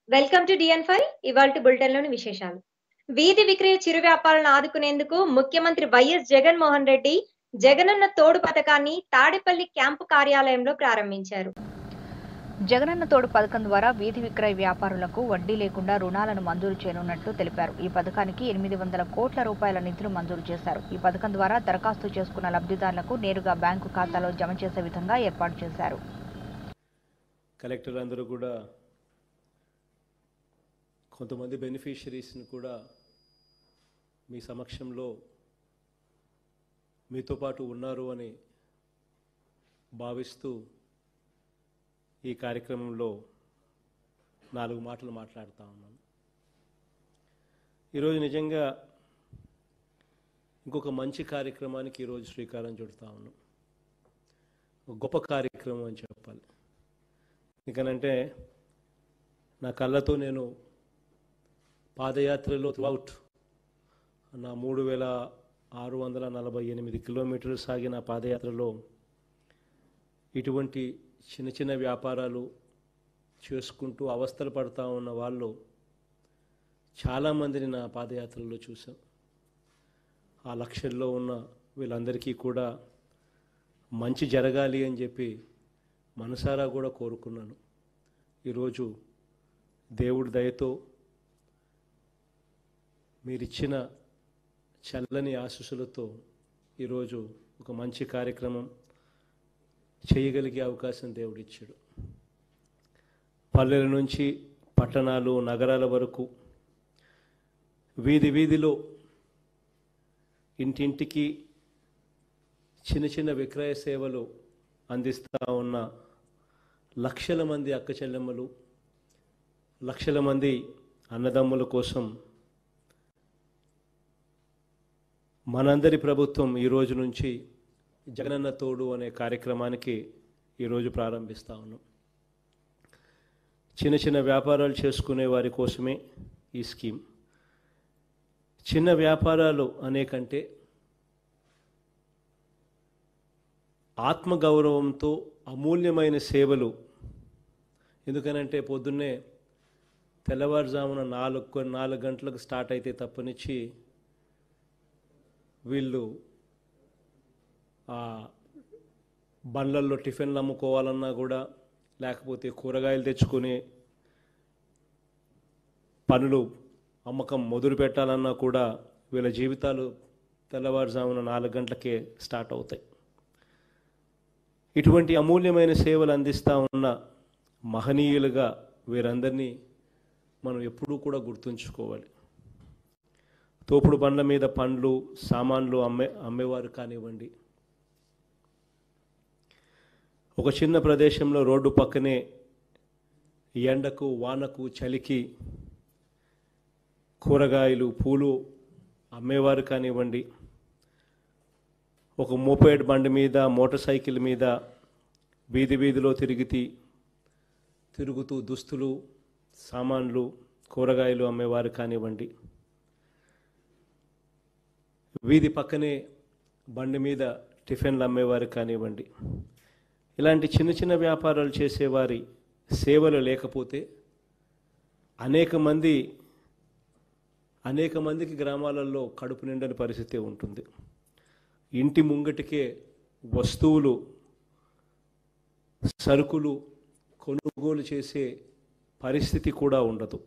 welcome to డిఎన్ five ఇవాళ బులెటిన్లోని విశేషాలు వీధి విక్రయ చిరు వ్యాపారులను ఆదుకునేందుకు ముఖ్యమంత్రి వైఎస్ జగన్మోహన్ రెడ్డి జగనన్న తోడు పథకాన్ని తాడేపల్లి క్యాంపు కార్యాలయంలో ప్రారంభించారు జగనన్న తోడు పథకం ద్వారా వీధి విక్రయ వ్యాపారులకు వడ్డీ లేకుండా రుణాలను మంజూరు చేయనున్నట్లు తెలిపారు ఈ పథకానికి ఎనిమిది వందల కోట్ల రూపాయల నిధులు మంజూరు చేశారు ఈ పథకం ద్వారా దరఖాస్తు చేసుకున్న లబ్ధిదారులకు నేరుగా బ్యాంకు ఖాతాలో జమ చేసే విధంగా ఏర్పాటు చేశారు కలెక్టర్ అందరూ కూడా కొంతమంది బెనిఫిషరీస్ని కూడా మీ సమక్షంలో మీతో పాటు ఉన్నారు అని భావిస్తూ ఈ కార్యక్రమంలో నాలుగు మాటలు మాట్లాడుతూ ఉన్నాను ఈరోజు నిజంగా ఇంకొక మంచి కార్యక్రమానికి ఈరోజు శ్రీకారం చుడతా ఉన్నాం ఒక గొప్ప కార్యక్రమం అని చెప్పాలి ఎందుకనంటే నా కళ్ళతో నేను పాదయాత్రలో త్రూఅవుట్ నా మూడు వేల ఆరు వందల నలభై ఎనిమిది కిలోమీటర్లు సాగిన పాదయాత్రలో ఇటువంటి చిన్న చిన్న వ్యాపారాలు చేసుకుంటూ అవస్థలు పడుతూ ఉన్న వాళ్ళు చాలామందిని నా పాదయాత్రలో చూశాం ఆ లక్ష్యంలో ఉన్న వీళ్ళందరికీ కూడా మంచి జరగాలి అని చెప్పి మనసారా కూడా కోరుకున్నాను ఈరోజు దేవుడి దయతో మీరిచ్చిన చల్లని ఆశీస్సులతో ఈరోజు ఒక మంచి కార్యక్రమం చేయగలిగే అవకాశం దేవుడిచ్చాడు పల్లెల నుంచి పట్టణాలు నగరాల వరకు వీధి వీధిలో ఇంటింటికి చిన్న చిన్న విక్రయ సేవలు అందిస్తూ ఉన్న లక్షల మంది అక్క చెల్లెమ్మలు లక్షల మంది అన్నదమ్ముల కోసం మనందరి ప్రభుత్వం ఈ రోజు నుంచి జగనన్న తోడు అనే కార్యక్రమానికి ఈరోజు ప్రారంభిస్తూ ఉన్నాం చిన్న చిన్న వ్యాపారాలు చేసుకునే వారి కోసమే ఈ స్కీమ్ చిన్న వ్యాపారాలు అనేకంటే ఆత్మగౌరవంతో అమూల్యమైన సేవలు ఎందుకనంటే పొద్దున్నే తెల్లవారుజామున నాలుగు నాలుగు గంటలకు స్టార్ట్ అయితే తప్పనిచ్చి వీళ్ళు ఆ బండ్లల్లో టిఫిన్లు అమ్ముకోవాలన్నా కూడా లేకపోతే కూరగాయలు తెచ్చుకొని పనులు అమ్మకం మొదలు పెట్టాలన్నా కూడా వీళ్ళ జీవితాలు తెల్లవారుజామున నాలుగు గంటలకే స్టార్ట్ అవుతాయి ఇటువంటి అమూల్యమైన సేవలు అందిస్తూ ఉన్న మహనీయులుగా వీరందరినీ మనం ఎప్పుడూ కూడా గుర్తుంచుకోవాలి తోపుడు బండ్ల మీద పండ్లు సామాన్లు అమ్మే అమ్మేవారు కానివ్వండి ఒక చిన్న ప్రదేశంలో రోడ్డు పక్కనే ఎండకు వానకు చలికి కూరగాయలు పూలు అమ్మేవారు కానివ్వండి ఒక మోపేడ్ బండి మీద మోటార్ సైకిల్ మీద వీధి వీధిలో తిరిగితి తిరుగుతూ దుస్తులు సామాన్లు కూరగాయలు అమ్మేవారు కానివ్వండి వీధి పక్కనే బండి మీద టిఫిన్లు అమ్మేవారు కానివ్వండి ఇలాంటి చిన్న చిన్న వ్యాపారాలు చేసేవారి సేవలు లేకపోతే అనేక మంది అనేక మందికి గ్రామాలలో కడుపు నిండని పరిస్థితి ఉంటుంది ఇంటి ముంగటికే వస్తువులు సరుకులు కొనుగోలు చేసే పరిస్థితి కూడా ఉండదు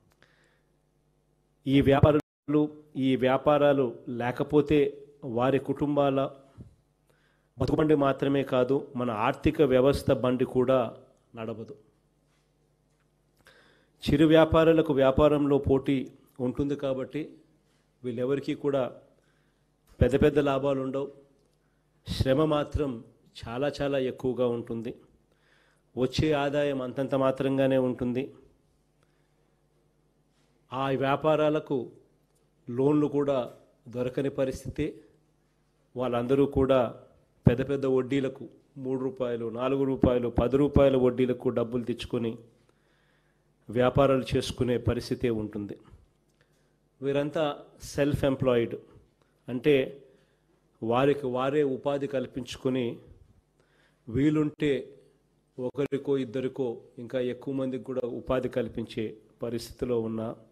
ఈ వ్యాపారాలు ఈ వ్యాపారాలు లేకపోతే వారి కుటుంబాల బతుకుబండి మాత్రమే కాదు మన ఆర్థిక వ్యవస్థ బండి కూడా నడవదు చిరు వ్యాపారులకు వ్యాపారంలో పోటీ ఉంటుంది కాబట్టి వీళ్ళెవరికీ కూడా పెద్ద పెద్ద లాభాలు ఉండవు శ్రమ మాత్రం చాలా చాలా ఎక్కువగా ఉంటుంది వచ్చే ఆదాయం అంతంత మాత్రంగానే ఉంటుంది ఆ వ్యాపారాలకు లోన్లు కూడా దొరకని పరిస్థితి వాళ్ళందరూ కూడా పెద్ద పెద్ద వడ్డీలకు మూడు రూపాయలు నాలుగు రూపాయలు పది రూపాయల వడ్డీలకు డబ్బులు తెచ్చుకొని వ్యాపారాలు చేసుకునే పరిస్థితే ఉంటుంది వీరంతా సెల్ఫ్ ఎంప్లాయిడ్ అంటే వారికి వారే ఉపాధి కల్పించుకొని వీలుంటే ఒకరికో ఇద్దరికో ఇంకా ఎక్కువ మందికి కూడా ఉపాధి కల్పించే పరిస్థితిలో ఉన్న